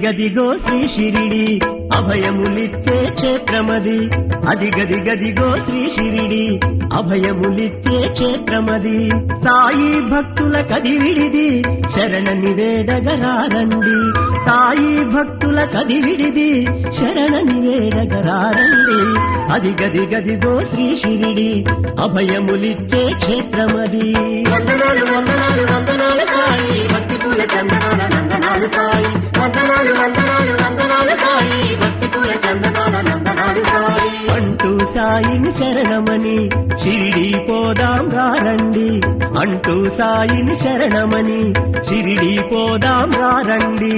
గదిగదిగో శ్రీ షిరిడి అభయములిచ్చే క్షేత్రమది అది గది గదిగో శ్రీ షిరిడి అభయములిచ్చే క్షేత్రమది సాయి భక్తుల కదివిడిది శరణని వేడగరారండి సాయి భక్తుల కదివిడిది శరణని వేడగరారండి అది గది గదిగో శ్రీ షిరిడి అభయములిచ్చే క్షేత్రమది వందనాలు వందనాలు వందనాలు సాయి భక్తి పూల చందనాల నందనాలు సాయి వందనాలు వందనాలు వందనాలు సాయి భక్తి పూల చందనాల నందనాలు సాయి అంటూ సాయిని శరణమని షిరిడి పోదాం రారండి అంటూ సాయిని శరణమని షిరిడి పోదాం రారండి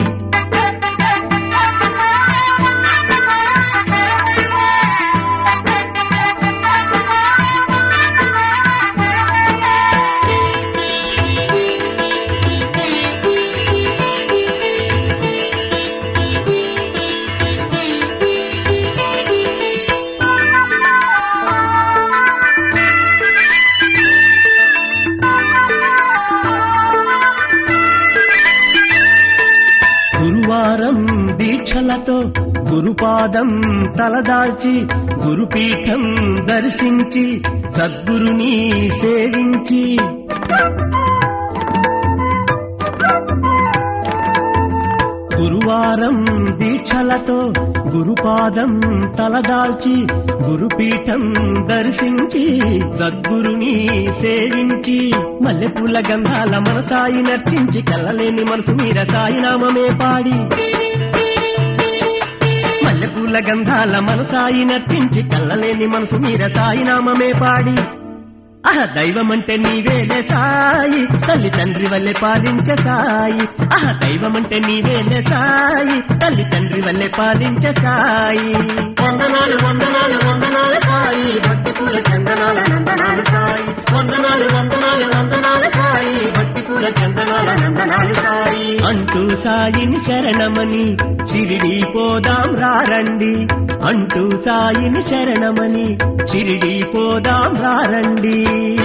గురువారం దీక్షలతో గురుపాదం తలదాల్చి గురుపీఠం దర్శించి సద్గురుని సేవించి గురువారం దీక్షలతో గురుపాదం తలదాల్చి గురుపీఠం దర్శించి సద్గురుని సేవించి మల్లెపూల గంధాల మనసాయి నర్చించి కళ్ళలేని మనసు మీద సాయి నామమే పాడి మల్లెపూల గంధాల మనసాయి నర్చించి కళ్ళలేని మనసు మీద సాయి నామమే పాడి ఆహ దైవమంటే నీవేలే సాయి తల్లి తండ్రి వల్లే పాలించే సాయి ఆహ దైవమంటే నీవేలే సాయి తల్లి తండ్రి వల్లే పాలించే సాయి వందనాలు వందనాలు వందనాలు సాయి భక్తి పూల చందనాల నందనాలు సాయి వందనాలు వందనాలు వందనాలు సాయి భక్తి పూల చందనాల నందనాలు సాయి అంటూ సాయిని శరణమని షిరిడి పోదాం రారండి అంటూ సాయిని శరణమని షిరిడి పోదాం రారండి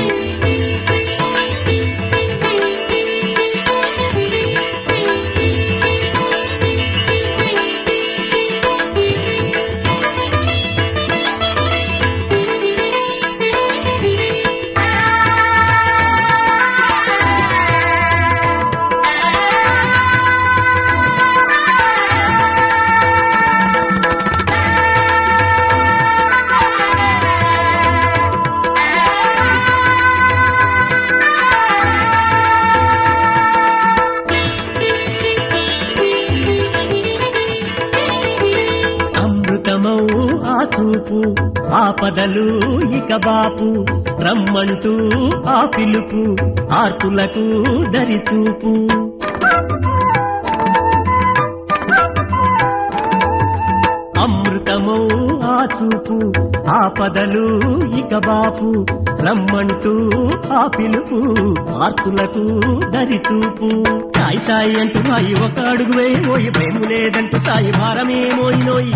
అమృతమౌ ఆ చూపు ఆపదలు ఇక బాపు రమ్మంటూ ఆ పిలుపు ఆర్తులకు దరిచూపు అమృతమౌ ఆ చూపు ఆపదలు ఇక బాపు రమ్మంటూ ఆ పిలుపు ఆర్తులకు దరిచూపు సాయి సాయి అంటూ మాయి ఒక అడుగు వేయమోయి భయము లేదంటూ సాయి భారమే మోయినోయి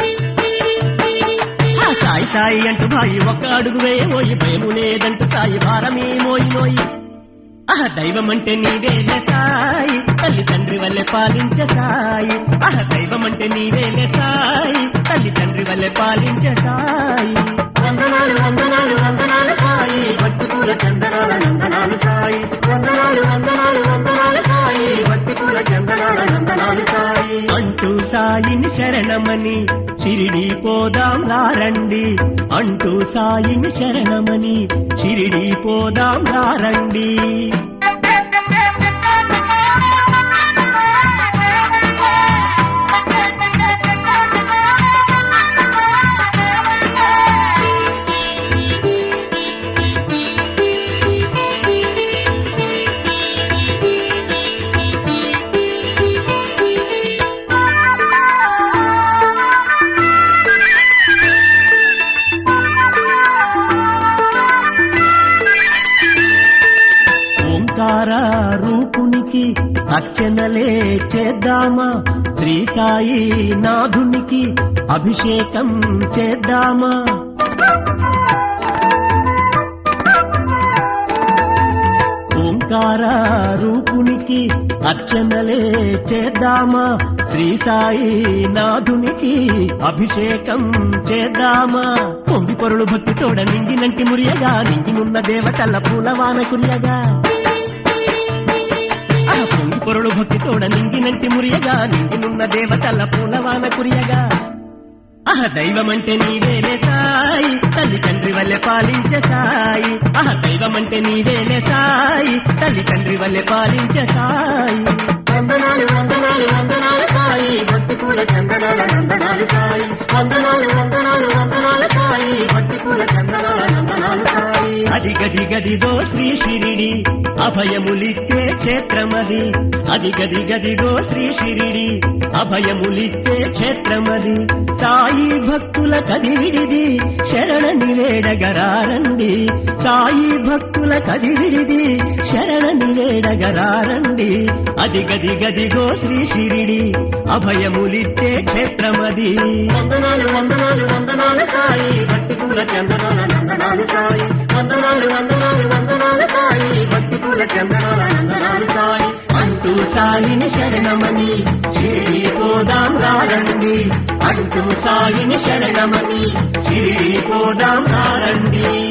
ఆ సాయి సాయి అంటూ మాయి ఒక అడుగు వేయమోయి భయము లేదంటూ సాయి భారమే మోయినోయి ఆహ దైవం అంటే నీవేలే సాయి తల్లి తండ్రి వల్లే పాలించే సాయి ఆహ దైవం అంటే నీవేలే సాయి తల్లి తండ్రి వల్లే పాలించే సాయి వందనాలు వందనాలు వందనాలు సాయి భక్తి పూల చందనాల నందనాలు సాయి వందనాలు వందనాలు వందనాలు సాయి భక్తి పూల చందనాల నందనాలు సాయి అంటూ సాయిని శరణమని షిరిడి పోదాం రారండి అంటూ సాయిని శరణమని షిరిడి పోదాం రారండి ఓంకార రూపునికి అర్చనలే చేద్దామా శ్రీ సాయి నాథునికి అభిషేకం చేద్దామా ఓంకార ఓంకార రూపునికి అర్చనలే చేద్దామా శ్రీ సాయి నాథునికి అభిషేకం చేద్దామా పొంగి పొరుడు భక్తితోడ నింగినంటి మురియగా నింగినున్న దేవతల పూలవాన కురియగా ఆ పొంగి పొరుడు భక్తితోడ నింగినంటి మురియగా నింగినున్న దేవతల పూలవాన కురియగా ఆహ దైవమంటే నీవేలే సాయి తల్లి తండ్రి వల్లే పాలించే సాయి ఆహ దైవమంటే నీవేలే సాయి తల్లి తండ్రి వల్లే పాలించే సాయి వందనాలు వందనాలు వందనాలు సాయి భక్తి పూల చందనాల నందనాలు సాయి వందనాలు వందనాలు వందనాలు సాయి భక్తి పూల చందనాల నందనాలు సాయి అది గది గదిగో శ్రీ షిరిడి అభయములిచ్చే క్షేత్రమది అది గది గదిగో శ్రీ షిరిడి అభయములిచ్చే క్షేత్రమది సాయి భక్తుల కదివిడిది శరణని వేడగరారండి సాయి భక్తుల కదివిడిది శరణని వేడగరారండి అది గది గదిగో శ్రీ షిరిడి అభయములిచ్చే క్షేత్రమది వందనాలు వందనాలు వందనాలు సాయి భక్తి పూల చందనాల నందనాలు సాయి వందనాలు వందనాలు వందనాలు సాయి భక్తి పూల చందనాల నందనాలు సాయి అంటూ సాయిని శరణమని షిరిడి పోదాం రారండి అంటూ సాయిని శరణమని షిరిడి పోదాం రారండి